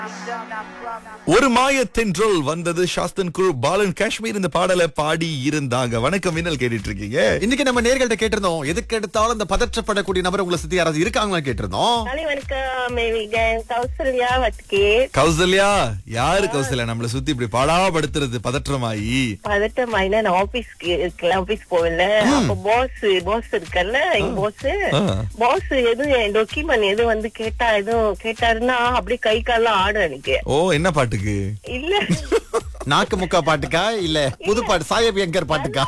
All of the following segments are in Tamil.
ஒரு மாய தென்றல் வந்தது சாஸ்தன் குரு பாலன் காஷ்மீர் இந்த பாடலை பாடி இருந்தாங்க வணக்கம் மின்னல் கேட்டுட்டு இருக்கீங்க இன்னைக்கு நம்ம நேர்கள்ட்ட கேட்டிருந்தோம் எதுக்கு எடுத்தாலும் இந்த பதற்றப்படக்கூடிய நபர் உங்களை சுத்தி யாராவது இருக்காங்களா கேட்டிருந்தோம் காலை வணக்கம் மேவிகன் கௌசல்யா வட்கே கௌசல்யா யாரு கௌசல்யா நம்மள சுத்தி இப்படி பாடாபடுத்துறது பதற்றமாயி பதட்டம் ஆயினா நான் ஆபீஸ்க்கு இருக்கல ஆபீஸ் போகல அப்ப பாஸ் பாஸ் இருக்கல்ல எங்க பாஸ் ஆ. பாஸ் எதுவும் டாக்குமெண்ட் எதுவும் வந்து கேட்டா எதுவும் கேட்டாருன்னா அப்படியே கை கால்லாம் ஆடும் எனக்கு ஓ என்ன பாட்டுக்கு இல்ல நாக்கு முக்கா பாட்டுக்கா இல்ல புது பாட்டு சாயப் எங்கர் பாட்டுக்கா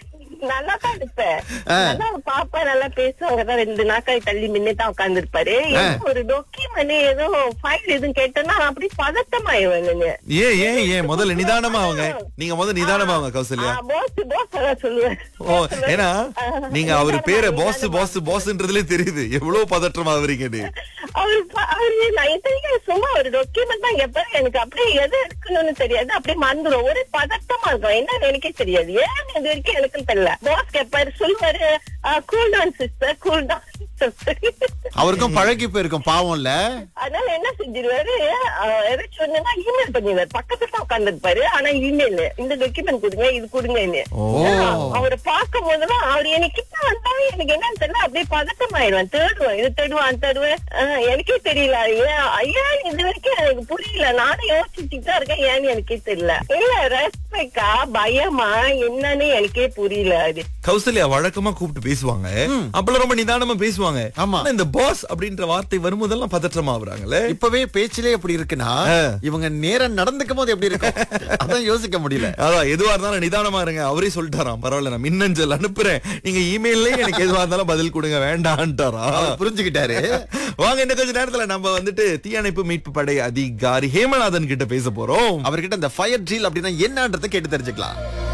நல்லா தான் இருப்பேன் நல்லா பாப்பா நல்லா பேசுவாங்க தான் ரெண்டு நாட்கள் தள்ளி முன்னே தான் உட்கார்ந்து இருப்பாரு ஒரு டாக்குமெண்ட் ஏதோ ஃபைல் எதுவும் கேட்டேன்னா அப்படி பதட்டமாயிடுவேன் ஏன் ஏன் ஏன் முதல்ல நிதானமா அவங்க நீங்க முதல்ல நிதானமா அவங்க கௌசல்யா பாஸ் பாஸ் அதான் சொல்லுவேன் ஓ ஏன்னா நீங்க அவர் பேரை பாஸ் பாஸ் பாஸ்ன்றதுலே தெரியுது எவ்வளவு பதற்றமா ஆவறீங்கன்னு அவரு ப- அவரு நான் இத்தனைக்கும் சும்மா ஒரு டாக்குமெண்ட் தான் கேட்பாரு எனக்கு அப்படியே எது எடுக்கணும்னு தெரியாது அப்படியே மறந்துடும் ஒரே பதட்டமா இருக்கும் என்னன்னு எனக்கே தெரியாது ஏன் இது வரைக்கும் எனக்கு தெரியல பாஸ் கேட்பாரு சொல்லுவாரு cool down sister cool down அவருக்கும் பழகி போயிருக்கும் பாவம் இல்ல அதனால என்ன செஞ்சிருவாரு ஆஹ் ஏதாச்சும் ஒண்ணுன்னா இமெயில் பண்ணிடுவாரு பக்கத்துல தான் உட்காந்துருப்பாரு ஆனா இமெயில் இந்த டாக்குமெண்ட் கொடுங்க இது கொடுங்கன்னு ஓ. அவரை பார்க்கும் போதுதான் அவர் எனக்கு கிட்ட வந்தாவே எனக்கு என்னன்னு தெரியல அப்படியே பதட்டம் ஆயிடுவேன் தேடுவேன் இது தேடுவான் தேடுவேன் ஆஹ் எனக்கே தெரியல ஏன் ஐயா இது வரைக்கும் எனக்கு புரியல நானும் யோசிச்சுட்டு தான் இருக்கேன் ஏன்னு எனக்கே தெரியல இல்ல ரெஸ்பெக்டா பயமா என்னன்னு எனக்கே புரியல அது கௌசல்யா வழக்கமா கூப்பிட்டு பேசுவாங்க அப்பெல்லாம் ரொம்ப நிதானமா பேசுவாங்க ஆமா. ஆனா இந்த பாஸ் அப்படின்ற வார்த்தை வரும்போதெல்லாம் பதற்றமா ஆகுறாங்கல்ல இப்பவே பேச்சிலே எப்படி இருக்குன்னா இவங்க நேரம் நடந்துக்கும் போது எப்படி இருக்கும் அதான் யோசிக்க முடியல அதான் எதுவா இருந்தாலும் நிதானமா இருங்க அவரே சொல்லிட்டாராம் பரவாயில்ல நான் மின்னஞ்சல் அனுப்புறேன் நீங்க இமெயிலே எனக்கு எதுவா இருந்தாலும் பதில் கொடுங்க வேண்டான்ட்டாரா அவர் புரிஞ்சுக்கிட்டாரு வாங்க இந்த கொஞ்ச நேரத்துல நம்ம வந்துட்டு தீயணைப்பு மீட்பு படை அதிகாரி ஹேமநாதன் கிட்ட பேச போறோம் அவர்கிட்ட இந்த ஃபயர் ட்ரில் அப்படின்னா என்னன்றதை கேட்டு தெரிஞ்சுக்கலாம்